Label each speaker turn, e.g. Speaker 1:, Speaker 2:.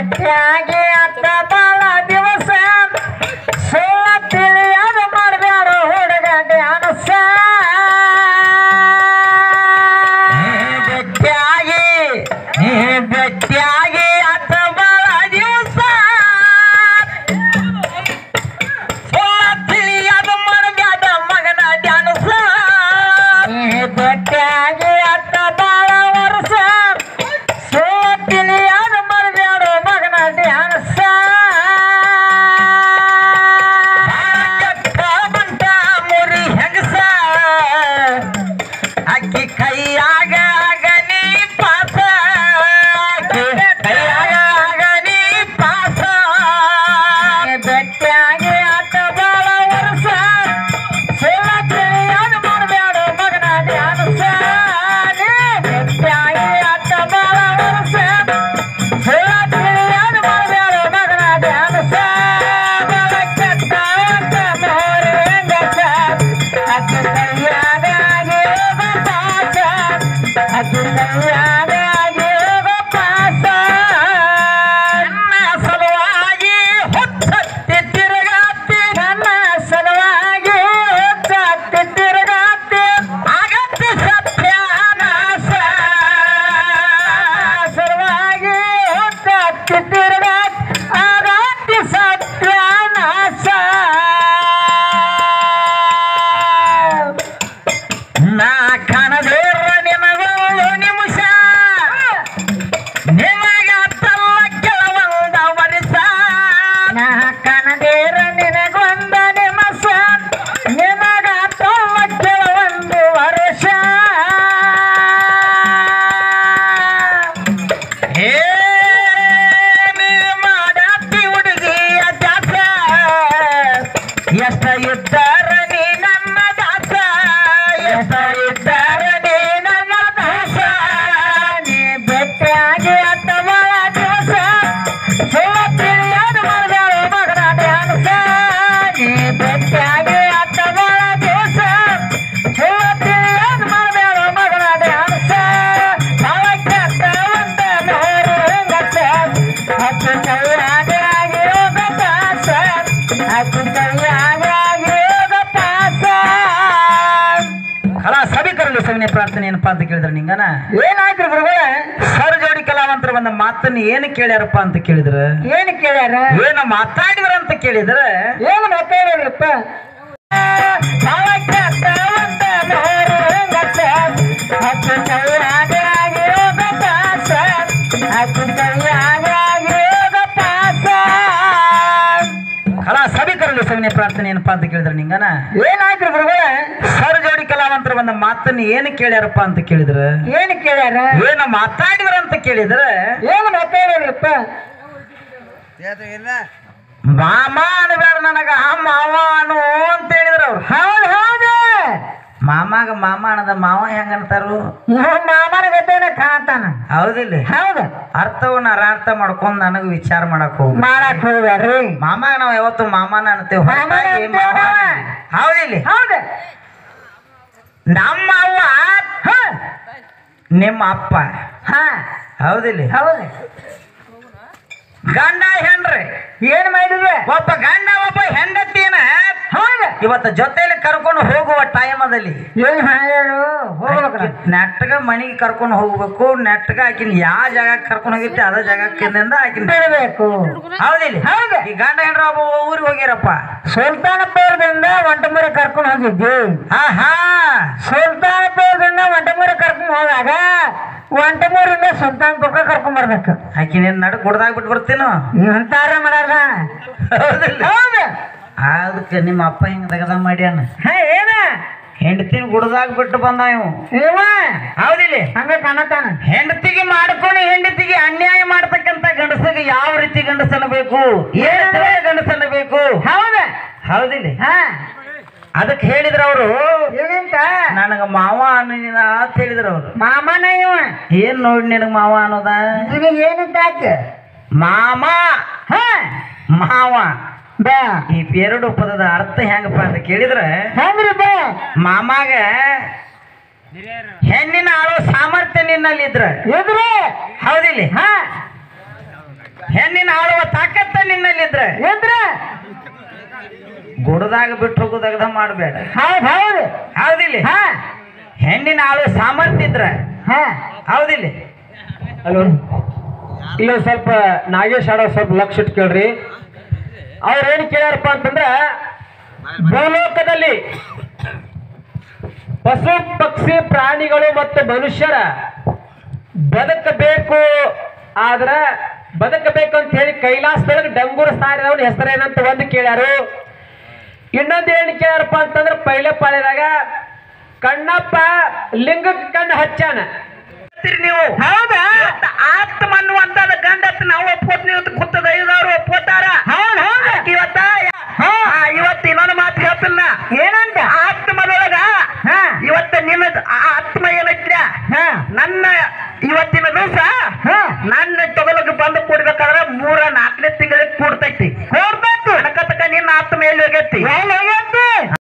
Speaker 1: ಭೇಟಿಯಾಗಿ ಅತ್ತ ಬಾಳ ದಿವಸ ಸುಳ್ಳ ತಿಳಿಯದು ಮಾಡಬೇಡ ಹುಡುಗ ಡ್ಯಾನ್ಸ ಭೇಟಿಯಾಗಿ ಭೇಟಿಯಾಗಿ ಅತ್ತ ಬಾಳ ದಿವಸ ಸುಳ್ಳ ತಿಳಿಯದು ಮಾಡಬೇಡ ಮಗನ ಡ್ಯಾನ್ಸ ಭೇಟಿಯಾಗಿ ಅತ್ತ ಬಾಳ ವರ್ಷ ಸುಳ್ಳ ತಿಳಿಯದು ಮಾಡಬೇಡ ಮಗನ ಡ್ಯಾನ್ಸ ಬಂಟ ಮುರಿ ಹೆಂಗಸ ಅಕ್ಕಿ ಕೈಯಾಗ ಆಗನಿ ಪಾಸ ಅಕ್ಕಿ ಕೈಯಾಗ ಆಗನಿ ಪಾಸ ಬೆಟ್ಟಾಗಿ ಆಟ ಬಾಳ ವರ್ಷ ಸುಳ್ಳ ತಿಳಿಯೋದು ಮಾಡಬೇಡ ಮಗನ ಧ್ಯಾನಸ ಬೆಟ್ಟಾಗಿ ಆಟ ಬಾಳ ವರ್ಷ ಸುಳ್ಳ ತಿಳಿಯೋದು ಮಾಡಬೇಡ ಮಗನ ಧ್ಯಾನಸ ಕೆಟ್ಟ ಮೋರೆ ಗಚ್ಚ ಅಕ್ಕಿ ಕೈಯಾಗ ಯೋಗ ಪಾಸ ಅಕ್ಕಿ ಕೈಯಾಗ ಯೋಗ ಪಾಸ ನನ್ನ ಸಲುವಾಗಿ ಹುಚ್ಚತ್ತಿ ತಿರುಗಾತಿ ನನ್ನ ಸಲುವಾಗಿ ಹುಚ್ಚತ್ತಿ ತಿರುಗಾತಿ ಆಗತ್ತೆ ಸತ್ಯಾನಾಶ ಸಲುವಾಗಿ ಹುಚ್ಚತ್ತಿ ತಿರುಗಾತಿ ಆಗತ್ತೆ ಸತ್ಯಾನಾಶ ನಾ ಕಣದೇರ ನಿಮಗಳು ನಿಮಿಷ ನಿಮಗ ತಲ್ಲ ಕೆಲವೊಂದ ವರ್ಷ ನಾ ಕಣದೇರ ನಿನಗೊಂದ ನಿಮಸ ನಿಮಗ ತಲ್ಲ ಕೆಲವೊಂದು ವರ್ಷ ಹೇ ನೀ ಮಾಡಾತಿ ಹುಡುಗಿಯ ದಾಸ ಎಷ್ಟ ಇದ್ದಾರ ನೀ ನನ್ನ ದಾಸ ಎಷ್ಟ ಇದ್ದಾರ ನೀ ನನ್ನ ದಾಸ ನೀ ಬೆಟ್ಟಾಗಿ ಅತ್ತ ಬಾಳ ದಿವಸ ಸುಳ್ಳ ತಿಳಿಯೋದು ಮಾಡಬೇಡ ಮಗನ ಡ್ಯಾನ್ಸ ನೀ ಬೆಟ್ಟಾಗಿ ಅತ್ತ ಬಾಳ ದಿವಸ ಸುಳ್ಳ ತಿಳಿಯೋದು ಮಾಡಬೇಡ ಮಗನ ಡ್ಯಾನ್ಸ ಬಾಳ ಕೆಟ್ಟ ಒಂದ ನೋರು ಗಚ್ಚ ಹತ್ತು ಕೈಯಾಗ ಯೋಗ ಪಾಸ ಹತ್ತು ಕೈಯಾಗ ಯೋಗ ಪಾಸ
Speaker 2: ಕಲಾ ಸಭಿಕರಲ್ಲಿ ಸಗಣಿ ಪ್ರಾರ್ಥನೆ ಏನಪ್ಪಾ ಅಂತ ಕೇಳಿದ್ರೆ ನಿಂಗನ
Speaker 1: ಏನಾಯ್ತು ಗುರುಗಳೇ
Speaker 2: ಸರ್ ಜೋಡಿ ಕಲಾವಂತರ ಒಂದು ಮಾತನ್ನ ಏನು ಕೇಳ್ಯಾರಪ್ಪ ಅಂತ ಕೇಳಿದ್ರ
Speaker 1: ಏನು ಕೇಳ್ಯಾರ
Speaker 2: ಏನು ಮಾತಾಡಿದ್ರ ಅಂತ ಕೇಳಿದ್ರ
Speaker 1: ಏನು ಮಾತಾಡಿದ್ರಪ್ಪ ಹತ್ತು ಕೈಯಾಗ ಯೋಗ ಪಾಸ ಹತ್ತು ಕೈಯಾಗ ಯೋಗ ಪಾಸ
Speaker 2: ಕಲಾ ಸಭಿಕರಲ್ಲಿ ಸಗಣಿ ಪ್ರಾರ್ಥನೆ ಏನಪ್ಪಾ ಅಂತ ಕೇಳಿದ್ರೆ ನಿಂಗನ
Speaker 1: ಏನಾಯ್ತು ಗುರುಗಳೇ
Speaker 2: ಸರ್ ಜೋಡಿ ಕಲಾವಂತರ ಒಂದು ಮಾತನ್ನ ಏನು ಕೇಳ್ಯಾರಪ್ಪ ಅಂತ ಕೇಳಿದ್ರ
Speaker 1: ಏನು ಕೇಳ್ಯಾರ
Speaker 2: ಏನು ಮಾತಾಡಿದ್ರ ಅಂತ ಕೇಳಿದ್ರ
Speaker 1: ಏನು ಮಾತಾಡಿದ್ರಪ್ಪ
Speaker 2: ಮಾಮ ಅನ್ಬೇಡ ನನಗ ಮಾವ ಅನು ಅಂತ ಹೇಳಿದ್ರ ಅವ್ರು
Speaker 1: ಹೌದು ಹೌದು
Speaker 2: ಮಾಮಾಗ ಮಾಮ ಅನ್ನದ ಮಾವ ಹೆಂಗ ಅಂತಾರು
Speaker 1: ಇವ್ ಮಾಮನ ಗದ್ದೆನ ಕಾಣ್ತಾನ
Speaker 2: ಹೌದಿಲ್ಲ
Speaker 1: ಹೌದು
Speaker 2: ಅರ್ಥವನ್ನ ಅರಾರ್ಥ ಮಾಡ್ಕೊಂಡ್ ನನಗ ವಿಚಾರ ಮಾಡಕ್ ಹೋಗ್ಬೇಡ
Speaker 1: ಮಾಡಕ್ ಹೋಗ್ಬೇಡ್ರಿ
Speaker 2: ಮಾಮಾಗ ನಾವ್ ಯಾವತ್ತು ಮಾಮನ ಅಂತೇವ್
Speaker 1: ಮಾಮನ
Speaker 2: ಹೊರತಾಗಿ
Speaker 1: ಅಂತೇವ.
Speaker 2: ಮಾವ. ಹೌದಿಲ್ಲ
Speaker 1: ಹೌದು
Speaker 2: ನಮ್ಮ ಅವ್ವ ಹ, ನಿಮ್ಮ ಅಪ್ಪ
Speaker 1: ಹಾ
Speaker 2: ಹೌದಿಲ್ಲ
Speaker 1: ಹೌದು
Speaker 2: ಗಂಡ ಹೆಣ್ರಿ
Speaker 1: ಏನ್ ಮಾಡಿದ್ವಿ
Speaker 2: ಒಬ್ಬ ಗಂಡ ಒಬ್ಬ ಹೆಂಡತಿನ
Speaker 1: ಹೌದು
Speaker 2: ಇವತ್ತು ಜೊತೆಲಿ ಕರ್ಕೊಂಡು ಹೋಗುವ ಟೈಮದಲ್ಲಿ
Speaker 1: ಏನ್ ಮಾಡ್ಯಾರು ಹೋಗ್ಬೇಕ
Speaker 2: ನೆಟ್ಟಗ ಮನೆಗೆ ಕರ್ಕೊಂಡು ಹೋಗ್ಬೇಕು ನೆಟ್ಟಗ ಆಕಿನ ಯಾವ ಜಾಗಕ್ಕೆ ಕರ್ಕೊಂಡು ಹೋಗಿರ್ತಿ ಅದ ಜಾಗಕ್ಕಿಂದ ಆಕಿನ
Speaker 1: ಬಿಡಬೇಕು
Speaker 2: ಹೌದಿಲ್ಲ
Speaker 1: ಹೌದು.
Speaker 2: ಈ ಗಂಡ ಹೆಂಡ್ರ ಒಬ್ಬ ಊರಿಗೆ ಹೋಗ್ಯಾರಪ್ಪ
Speaker 1: ಸುಲ್ತಾನಪುರದಿಂದ ಒಂಟಮುರಿ ಕರ್ಕೊಂಡು ಹೋಗಿದ್ವಿ
Speaker 2: ಆಹಾ
Speaker 1: ಸುಲ್ತಾನಪುರದಿಂದ ಒಂಟಮುರಿ ಕರ್ಕೊಂಡು ಹೋದಾಗ ಒಂಟಮೂರಿಂದ ಸುಲ್ತಾನಪುರಕ್ಕೆ ಕರ್ಕೊಂಡ್ ಬರ್ಬೇಕು
Speaker 2: ಆಕಿನ ನಡು ಗುಡ್ದಾಗ ಬಿಟ್ಟು ಬರ್ತೀನೋ
Speaker 1: ಅಂತಾರ ಮಾಡಾರ
Speaker 2: ಹೌದಿಲ್ಲ
Speaker 1: ಹೌದು
Speaker 2: ಅದಕ್ಕೆ ನಿಮ್ಮ ಅಪ್ಪ ಹಿಂಗ ತೆಗದ ಮಾಡ್ಯಾನ
Speaker 1: ಹಾ ಏನ
Speaker 2: ಹೆಂಡತಿನ ಗುಡ್ದಾಗ ಬಿಟ್ಟು ಬಂದ ಇವು
Speaker 1: ಇವ
Speaker 2: ಹೌದಿಲ್ಲ
Speaker 1: ಹಂಗ ಕಾಣತಾನ
Speaker 2: ಹೆಂಡತಿಗೆ ಮಾಡ್ಕೊಂಡು ಹೆಂಡತಿಗೆ ಅನ್ಯಾಯ ಮಾಡ್ತಕ್ಕಂತ ಗಂಡಸಿಗೆ ಯಾವ ರೀತಿ ಗಂಡಸನ್ನಬೇಕು ಏನ್ ಗಂಡಸನ್ನಬೇಕು
Speaker 1: ಹೌದ
Speaker 2: ಹೌದಿಲ್ಲ
Speaker 1: ಹಾ
Speaker 2: ಅದಕ್ಕೆ ಹೇಳಿದ್ರ ಅವರು
Speaker 1: ಏನಂತ
Speaker 2: ನನಗ ಮಾವ ಅನ್ನಿನ ಅಂತ ಹೇಳಿದ್ರ ಅವ್ರು
Speaker 1: ಮಾಮನ ಇವ
Speaker 2: ಏನ್ ನೋಡಿ ನಿನಗ ಮಾವ ಅನ್ನೋದ
Speaker 1: ನಿನಗೆ ಏನಂತ ಆತ
Speaker 2: ಮಾಮ
Speaker 1: ಹಾ
Speaker 2: ಮಾವ
Speaker 1: ಬಾ
Speaker 2: ಈ ಎರಡು ಪದದ ಅರ್ಥ ಹೆಂಗಪ್ಪ ಅಂತ ಕೇಳಿದ್ರ
Speaker 1: ಹೆಂಗ್ರಿ ಬಾ
Speaker 2: ಮಾಮಾಗ ಹೆಣ್ಣಿನ ಆಳೋ ಸಾಮರ್ಥ್ಯ ನಿನ್ನಲ್ಲಿ ಇದ್ರ
Speaker 1: ಇದ್ರಿ
Speaker 2: ಹೌದಿಲ್ಲ
Speaker 1: ಹಾ
Speaker 2: ಹೆಣ್ಣಿನ ಆಳುವ ತಾಕತ್ತ ನಿನ್ನಲ್ಲಿದ್ರೆ
Speaker 1: ಎಂದ್ರ
Speaker 2: ಗುಡದಾಗ ಬಿಟ್ಟು ಹೋಗೋದಾಗ ಮಾಡಬೇಡ
Speaker 1: ಹೌದ್ ಹೌದು
Speaker 2: ಹೌದಿಲ್ಲ
Speaker 1: ಹಾ
Speaker 2: ಹೆಣ್ಣಿನ ಆಳು ಸಾಮರ್ಥ್ಯ ಇದ್ರ
Speaker 1: ಹಾ
Speaker 2: ಹೌದಿಲ್ಲ
Speaker 3: ಹಲೋ ಇಲ್ಲ ಸ್ವಲ್ಪ ನಾಗೇಶ್ ಆಡೋ ಸ್ವಲ್ಪ ಲಕ್ಷ ಇಟ್ಟು ಕೇಳ್ರಿ ಅವ್ರು ಏನು ಕೇಳ್ಯಾರಪ್ಪ ಅಂತಂದ್ರ ಭೂಲೋಕದಲ್ಲಿ ಪಶು ಪಕ್ಷಿ ಪ್ರಾಣಿಗಳು ಮತ್ತು ಮನುಷ್ಯರ ಬದುಕಬೇಕು ಆದ್ರ ಬದುಕಬೇಕು ಅಂತ ಹೇಳಿ ಕೈಲಾಸದೊಳಗೆ ಡಂಗೂರ ಸಾರಿದವನ ಹೆಸರೇನಂತ ಒಂದು ಕೇಳ್ಯಾರು ಇನ್ನೊಂದು ಏನು ಕೇಳ್ಯಾರಪ್ಪ ಅಂತಂದ್ರ ಪೈಲೆ ಪಾಳ್ಯದಾಗ ಕಣ್ಣಪ್ಪ ಲಿಂಗಕ್ಕೆ ಕಣ್ಣು ಹಚ್ಚಾನ
Speaker 2: ಗೊತ್ತೀರಿ ನೀವು
Speaker 1: ಹೌದಾ
Speaker 2: ಇವತ್ತು ಆತ್ಮ ಅನ್ನುವಂತದ ಗಂಡತ್ ನಾವು ಒಪ್ಕೋತೀನಿ ಅಂತ ಕುತ್ತದ ಐದವ್ರು ಒಪ್ಕೋತಾರ
Speaker 1: ಹೌದ್ ಹೌದು
Speaker 2: ಆಕಿ ಇವತ್ತ
Speaker 1: ಹಾ.
Speaker 2: ಆ, ಇವತ್ತು ಇನ್ನೊಂದು ಮಾತು ಹೇಳ್ತನ್ನ
Speaker 1: ಏನಂತ
Speaker 2: ಆತ್ಮದೊಳಗ
Speaker 1: ಹಾ.
Speaker 2: ಇವತ್ತ ನಿನ್ನ ಆ ಆತ್ಮ ಏನೈತ್ಲ
Speaker 1: ಹಾ
Speaker 2: ನನ್ನ ಇವತ್ತಿನ ದಿವಸ
Speaker 1: ಹಾ.
Speaker 2: ನನ್ನ ತೊಗಲಕ್ಕೆ ಬಂದು ಕೂಡ್ಬೇಕಾದ್ರೆ ಮೂರ ನಾಲ್ಕನೇ ತಿಂಗಳಿಗೆ ಕೂಡ್ತೈತಿ
Speaker 1: ಕೊಡ್ಬೇಕು
Speaker 2: ಅನಕತಕ ನಿನ್ನ ಆತ್ಮ ಎಲ್ಲಿ ಹೋಗೈತಿ
Speaker 1: ಎಲ್ಲಿ ಹೋಗ್ಯದ?